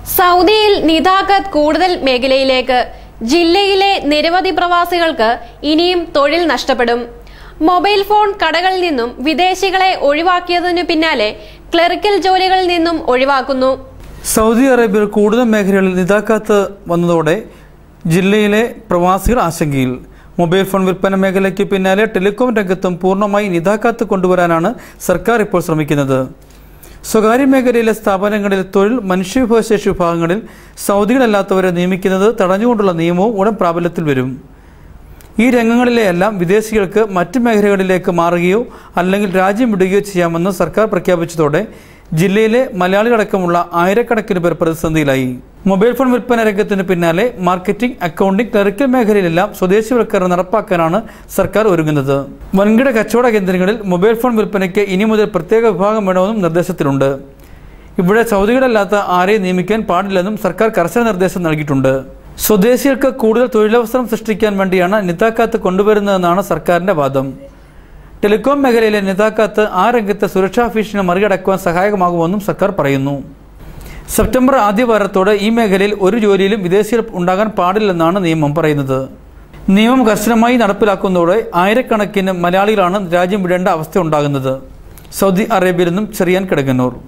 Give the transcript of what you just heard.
സൗദിയിൽ നിതാഖത്ത് കൂടുതൽ മേഖലയിലേക്ക് ജില്ലയിലെ നിരവധി പ്രവാസികൾക്ക് ഇനിയും തൊഴിൽ നഷ്ടപ്പെടും മൊബൈൽ ഫോൺ കടകളിൽ നിന്നും വിദേശികളെ ഒഴിവാക്കിയതിനു പിന്നാലെ ക്ലറിക്കൽ ജോലികളിൽ നിന്നും ഒഴിവാക്കുന്നു സൗദി അറേബ്യയിൽ കൂടുതൽ മേഖലകളിൽ നിതാക്കാത്ത് വന്നതോടെ ജില്ലയിലെ പ്രവാസികൾ ആശങ്കയിൽ മൊബൈൽ ഫോൺ വിൽപ്പന മേഖലയ്ക്ക് പിന്നാലെ ടെലികോം രംഗത്തും പൂർണ്ണമായി നിതാക്കാത്ത് കൊണ്ടുവരാനാണ് സർക്കാർ ഇപ്പോൾ ശ്രമിക്കുന്നത് സ്വകാര്യ മേഖലയിലെ സ്ഥാപനങ്ങളിൽ തൊഴിൽ മനുഷ്യവിഭവശേഷി വിഭാഗങ്ങളിൽ സൗദികളല്ലാത്തവരെ നിയമിക്കുന്നത് തടഞ്ഞുകൊണ്ടുള്ള നിയമവും ഉടൻ പ്രാബല്യത്തിൽ വരും ഈ രംഗങ്ങളിലെയെല്ലാം വിദേശികൾക്ക് മറ്റ് മേഖലകളിലേക്ക് മാറുകയോ അല്ലെങ്കിൽ രാജ്യം വിടുകയോ ചെയ്യാമെന്ന് സർക്കാർ പ്രഖ്യാപിച്ചതോടെ ജില്ലയിലെ മലയാളികളടക്കമുള്ള ആയിരക്കണക്കിന് പേർ പ്രതിസന്ധിയിലായി മൊബൈൽ ഫോൺ വിൽപ്പന രംഗത്തിന് പിന്നാലെ മാർക്കറ്റിംഗ് അക്കൗണ്ടിംഗ് ക്ലറിക്കൽ മേഖലയിലെല്ലാം സ്വദേശിവൽക്കരണം നടപ്പാക്കാനാണ് സർക്കാർ ഒരുങ്ങുന്നത് വൻകിട കച്ചവട കേന്ദ്രങ്ങളിൽ മൊബൈൽ ഫോൺ വിൽപ്പനയ്ക്ക് ഇനി മുതൽ പ്രത്യേക വിഭാഗം വേണമെന്നും നിർദ്ദേശത്തിലുണ്ട് ഇവിടെ സൗദികളല്ലാത്ത ആരെയും നിയമിക്കാൻ പാടില്ലെന്നും സർക്കാർ കർശന നിർദ്ദേശം നൽകിയിട്ടുണ്ട് സ്വദേശികൾക്ക് കൂടുതൽ തൊഴിലവസരം സൃഷ്ടിക്കാൻ വേണ്ടിയാണ് നിതാക്കാത്ത് കൊണ്ടുവരുന്നതെന്നാണ് സർക്കാരിന്റെ വാദം ടെലികോം മേഖലയിലെ നിതാക്കാത്ത് ആ രംഗത്തെ സുരക്ഷാ ഭീഷണി മറികടക്കുവാൻ സഹായകമാകുമെന്നും സർക്കാർ പറയുന്നു സെപ്റ്റംബർ ആദ്യവാരത്തോടെ ഈ മേഖലയിൽ ഒരു ജോലിയിലും വിദേശികൾ ഉണ്ടാകാൻ പാടില്ലെന്നാണ് നിയമം പറയുന്നത് നിയമം കർശനമായി നടപ്പിലാക്കുന്നതോടെ ആയിരക്കണക്കിന് മലയാളികളാണ് രാജ്യം വിടേണ്ട അവസ്ഥ ഉണ്ടാകുന്നത് സൗദി അറേബ്യയിൽ നിന്നും ചെറിയാൻ കിടങ്ങന്നൂർ